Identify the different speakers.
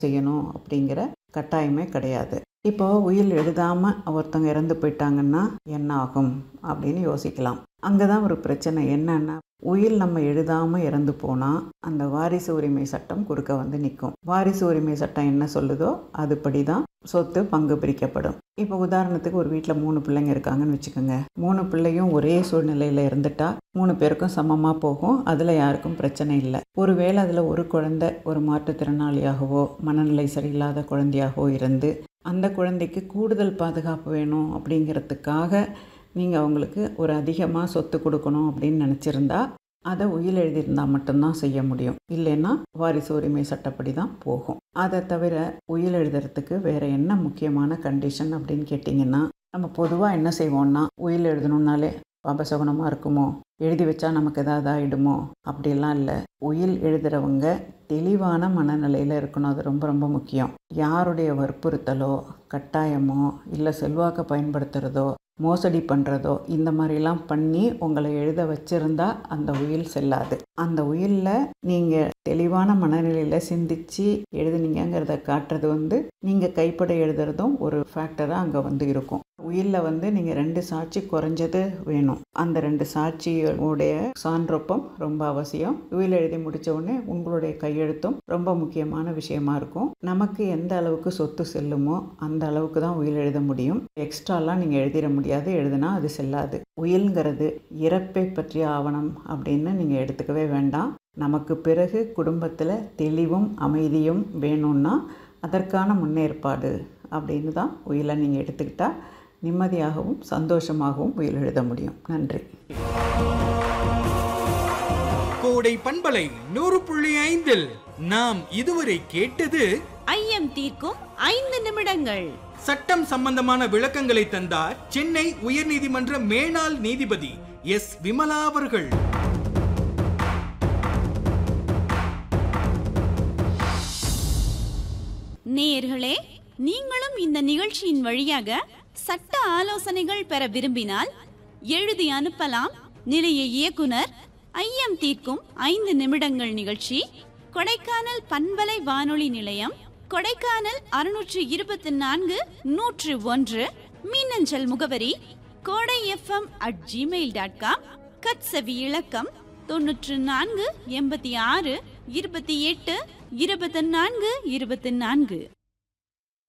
Speaker 1: செய்யணும் அப்படிங்கிற கட்டாயமே கிடையாது இப்போ உயில் எழுதாமல் ஒருத்தவங்க இறந்து போயிட்டாங்கன்னா என்ன ஆகும் அப்படின்னு யோசிக்கலாம் அங்கே தான் ஒரு பிரச்சனை என்னன்னா உயில் நம்ம எழுதாமல் இறந்து போனால் அந்த வாரிசு உரிமை சட்டம் குறுக்க வந்து நிற்கும் வாரிசு உரிமை சட்டம் என்ன சொல்லுதோ அதுபடி தான் சொத்து பங்கு பிரிக்கப்படும் இப்போ உதாரணத்துக்கு ஒரு வீட்டில் மூணு பிள்ளைங்க இருக்காங்கன்னு வச்சுக்கோங்க மூணு பிள்ளையும் ஒரே சூழ்நிலையில் இருந்துட்டா மூணு பேருக்கும் சமமாக போகும் அதில் யாருக்கும் பிரச்சனை இல்லை ஒருவேளை அதில் ஒரு குழந்தை ஒரு மாற்றுத்திறனாளியாகவோ மனநிலை சரியில்லாத குழந்தையாகவோ இருந்து அந்த குழந்தைக்கு கூடுதல் பாதுகாப்பு வேணும் அப்படிங்கிறதுக்காக நீங்கள் அவங்களுக்கு ஒரு அதிகமாக சொத்து கொடுக்கணும் அப்படின்னு நினச்சிருந்தா அதை உயில் எழுதியிருந்தால் மட்டும்தான் செய்ய முடியும் இல்லைன்னா வாரிசு உரிமை சட்டப்படி தான் போகும் அதை தவிர உயில் எழுதுறதுக்கு வேறு என்ன முக்கியமான கண்டிஷன் அப்படின்னு கேட்டிங்கன்னா நம்ம பொதுவாக என்ன செய்வோம்னா உயில் எழுதணுன்னாலே அபசகுணமாக இருக்குமோ எழுதி வச்சா நமக்கு ஏதாவது ஆகிடுமோ அப்படிலாம் இல்லை உயில் எழுதுகிறவங்க தெளிவான மனநிலையில் இருக்கணும் அது ரொம்ப ரொம்ப முக்கியம் யாருடைய வற்புறுத்தலோ கட்டாயமோ இல்லை செல்வாக்கை பயன்படுத்துகிறதோ மோசடி பண்ணுறதோ இந்த மாதிரிலாம் பண்ணி உங்களை எழுத வச்சுருந்தா அந்த உயில் செல்லாது அந்த உயிலில் நீங்கள் தெளிவான மனநிலையில் சிந்திச்சு எழுதுனீங்கிறத காட்டுறது வந்து நீங்கள் கைப்பட எழுதுறதும் ஒரு ஃபேக்டராக அங்கே வந்து இருக்கும் உயிலில் வந்து நீங்கள் ரெண்டு சாட்சி குறைஞ்சது வேணும் அந்த ரெண்டு சாட்சியோடைய சான்றொப்பம் ரொம்ப அவசியம் உயில் எழுதி முடித்த உடனே உங்களுடைய கையெழுத்தும் ரொம்ப முக்கியமான விஷயமா இருக்கும் நமக்கு எந்த அளவுக்கு சொத்து செல்லுமோ அந்த அளவுக்கு தான் உயில் எழுத முடியும் எக்ஸ்ட்ராலாம் நீங்கள் எழுதிட முடியாது எழுதுனா அது செல்லாது உயில்ங்கிறது இறப்பை பற்றிய ஆவணம் அப்படின்னு நீங்கள் எடுத்துக்கவே வேண்டாம் நமக்கு பிறகு குடும்பத்தில் தெளிவும் அமைதியும் வேணும்னா அதற்கான முன்னேற்பாடு அப்படின்னு தான் உயிலை நீங்கள் எடுத்துக்கிட்டால் நிம்மதியாகவும் சந்தோஷமாகவும் உயில் எழுத முடியும் நன்றி
Speaker 2: கோடை பண்பலை நூறு புள்ளி ஐந்தில் நாம் இதுவரை கேட்டது
Speaker 3: ஐயம் தீர்க்கும் ஐந்து நிமிடங்கள்
Speaker 2: சட்டம் சம்பந்தமான விளக்கங்களை தந்தார் சென்னை உயர்நீதிமன்ற மேனாள் நீதிபதி எஸ் விமலா அவர்கள்
Speaker 3: நேயர்களே நீங்களும் இந்த நிகழ்ச்சியின் வழியாக சட்ட ஆலோசனைகள் பெற விரும்பினால் எழுதி அனுப்பலாம் நிலைய இயக்குனர் ஐயம் தீர்க்கும் ஐந்து நிமிடங்கள் நிகழ்ச்சி கொடைக்கானல் பண்பலை வானொலி நிலையம் கொடைக்கானல் அறுநூற்று இருபத்தி நான்கு நூற்று ஒன்று மின்னஞ்சல் முகவரி Kodai FM at Gmail dot com கட்சவி இலக்கம் தொன்னூற்று நான்கு எண்பத்தி ஆறு இருபத்தி எட்டு இருபத்தி நான்கு இருபத்தி நான்கு